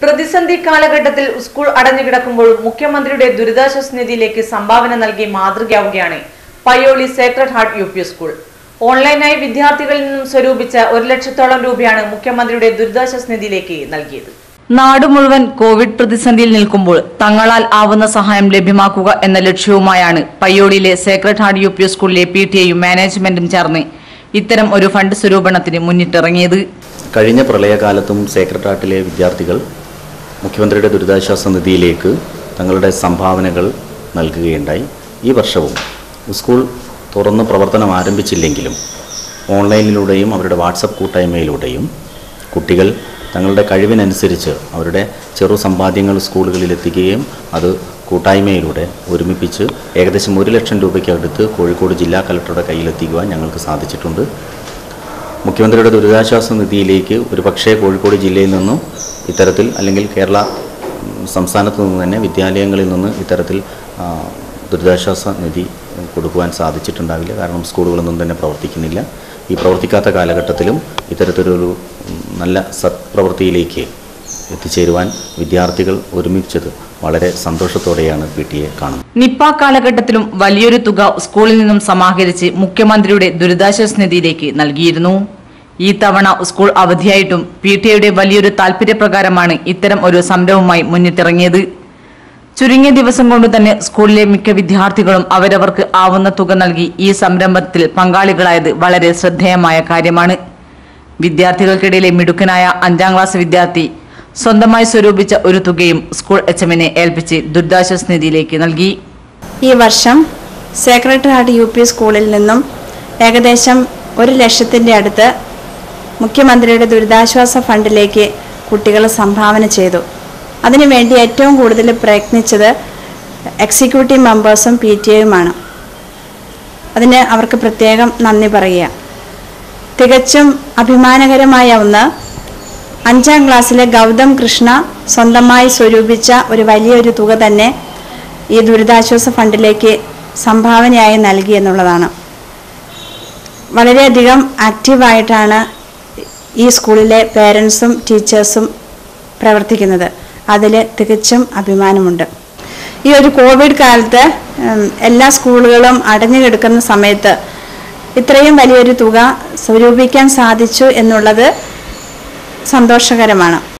പ്രതിസന്ധി കാലഘട്ടത്തിൽ സ്കൂൾ അടഞ്ഞുകിടക്കുമ്പോൾ മുഖ്യമന്ത്രിയുടെ ദുരിതാശ്വാസ നിധിയിലേക്ക് സംഭാവന നൽകി മാതൃകയാവുകയാണ് Payyoli sacred heart U P school ഓൺലൈനായി വിദ്യാർത്ഥികളിൽ നിന്നും സ്വരൂപിച്ച ഒരു ലക്ഷത്തോളം രൂപയാണ് മുഖ്യമന്ത്രിയുടെ ദുരിതാശ്വാസ നിധിയിലേക്ക് നൽകിയത് നാട് മുഴുവൻ കോവിഡ് പ്രതിസന്ധിയിൽ നിൽക്കുമ്പോൾ തങ്ങളാൽ ആവുന്ന സഹായം ലഭ്യമാക്കുക എന്ന ലക്ഷ്യവുമായാണ് പയ്യോളിയിലെ സേക്രഡ് ഹാർട്ട് യു പി സ്കൂളിലെ പി ടി എയും മാനേജ്മെന്റും ചേർന്ന് ഇത്തരം ഒരു ഫണ്ട് സ്വരൂപണത്തിന് മുന്നിട്ടിറങ്ങിയത് കഴിഞ്ഞ പ്രളയകാലത്തും സേക്രട്ടേറിയറ്റിലെ വിദ്യാർത്ഥികൾ മുഖ്യമന്ത്രിയുടെ ദുരിതാശ്വാസ നിധിയിലേക്ക് തങ്ങളുടെ സംഭാവനകൾ നൽകുകയുണ്ടായി ഈ വർഷവും സ്കൂൾ തുറന്ന് പ്രവർത്തനം ആരംഭിച്ചില്ലെങ്കിലും ഓൺലൈനിലൂടെയും അവരുടെ വാട്സപ്പ് കൂട്ടായ്മയിലൂടെയും കുട്ടികൾ തങ്ങളുടെ കഴിവിനനുസരിച്ച് അവരുടെ ചെറു സമ്പാദ്യങ്ങൾ സ്കൂളുകളിൽ എത്തിക്കുകയും അത് കൂട്ടായ്മയിലൂടെ ഒരുമിപ്പിച്ച് ഏകദേശം ഒരു ലക്ഷം രൂപയ്ക്കടുത്ത് കോഴിക്കോട് ജില്ലാ കലക്ടറുടെ കയ്യിലെത്തിക്കുവാൻ ഞങ്ങൾക്ക് സാധിച്ചിട്ടുണ്ട് മുഖ്യമന്ത്രിയുടെ ദുരിതാശ്വാസ നിധിയിലേക്ക് ഒരു പക്ഷേ കോഴിക്കോട് ജില്ലയിൽ നിന്നും ഇത്തരത്തിൽ അല്ലെങ്കിൽ കേരള ഉം, സംസ്ഥാനത്ത് നിന്ന് തന്നെ വിദ്യാലയങ്ങളിൽ നിന്ന് ഇത്തരത്തിൽ ആ, ദുരിതാശ്വാസ നിധി കൊടുക്കുവാൻ സാധിച്ചിട്ടുണ്ടാവില്ല കാരണം സ്കൂളുകളൊന്നും തന്നെ പ്രവർത്തിക്കുന്നില്ല ഈ പ്രവർത്തിക്കാത്ത കാലഘട്ടത്തിലും ഇത്തരത്തിലൊരു ഉം, നല്ല സത്പ്രവൃത്തിയിലേക്ക് എത്തിച്ചേരുവാൻ വിദ്യാർത്ഥികൾ ഒരുമിച്ചത് വളരെ സന്തോഷത്തോടെയാണ് പി ടി എ കാണുന്നത് നിപ്പ കാലഘട്ടത്തിലും വലിയൊരു തുക സ്കൂളിൽ നിന്നും സമാഹരിച്ച് മുഖ്യമന്ത്രിയുടെ ദുരിതാശ്വാസ നിധിയിലേക്ക് നൽകിയിരുന്നു ഈ തവണ സ്കൂൾ അവധിയായിട്ടും പി ടി എയുടെ വലിയൊരു താല്പര്യപ്രകാരമാണ് ഇത്തരം ഒരു സംരംഭവുമായി മുന്നിട്ടിറങ്ങിയത് ചുരുങ്ങിയ ദിവസം കൊണ്ട് തന്നെ സ്കൂളിലെ മിക്ക വിദ്യാർത്ഥികളും അവരവർക്ക് ആവുന്ന തുക നൽകി ഈ സംരംഭത്തിൽ പങ്കാളികളായത് വളരെ ശ്രദ്ധേയമായ കാര്യമാണ് വിദ്യാർത്ഥികൾക്കിടയിലെ മിടുക്കനായ അഞ്ചാം ക്ലാസ് വിദ്യാർത്ഥി സ്വന്തമായി സ്വരൂപിച്ച ഒരു തുകയും സ്കൂൾ എച്ച് എമ്മിനെ ഏൽപ്പിച്ച് ദുരിതാശ്വാസ നിധിയിലേക്ക് നൽകി ഈ വർഷം സേക്രട്ടറി ഹാർട്ട് യു പി സ്കൂളിൽ നിന്നും ഏകദേശം ഒരു ലക്ഷത്തിൻ്റെ അടുത്ത് മുഖ്യമന്ത്രിയുടെ ദുരിതാശ്വാസ ഫണ്ടിലേക്ക് കുട്ടികൾ സംഭാവന ചെയ്തു അതിനുവേണ്ടി ഏറ്റവും കൂടുതൽ പ്രയത്നിച്ചത് എക്സിക്യൂട്ടീവ് മെമ്പേഴ്സും പി ടി എയുമാണ് അതിന് അവർക്ക് പ്രത്യേകം നന്ദി പറയുക തികച്ചും അഭിമാനകരമായ ഒന്ന് അഞ്ചാം ക്ലാസ്സിലെ ഗൗതം കൃഷ്ണ സ്വന്തമായി സ്വരൂപിച്ച ഒരു വലിയൊരു തുക തന്നെ ഈ ദുരിതാശ്വാസ ഫണ്ടിലേക്ക് സംഭാവനയായി നൽകി എന്നുള്ളതാണ് വളരെയധികം ആക്റ്റീവായിട്ടാണ് ഈ സ്കൂളിലെ പേരൻസും ടീച്ചേഴ്സും പ്രവർത്തിക്കുന്നത് അതിൽ തികച്ചും അഭിമാനമുണ്ട് ഈ ഒരു കോവിഡ് കാലത്ത് ഉം, എല്ലാ സ്കൂളുകളും അടഞ്ഞു കിടക്കുന്ന സമയത്ത് ഇത്രയും വലിയൊരു തുക സ്വരൂപിക്കാൻ സാധിച്ചു എന്നുള്ളത് സന്തോഷകരമാണ്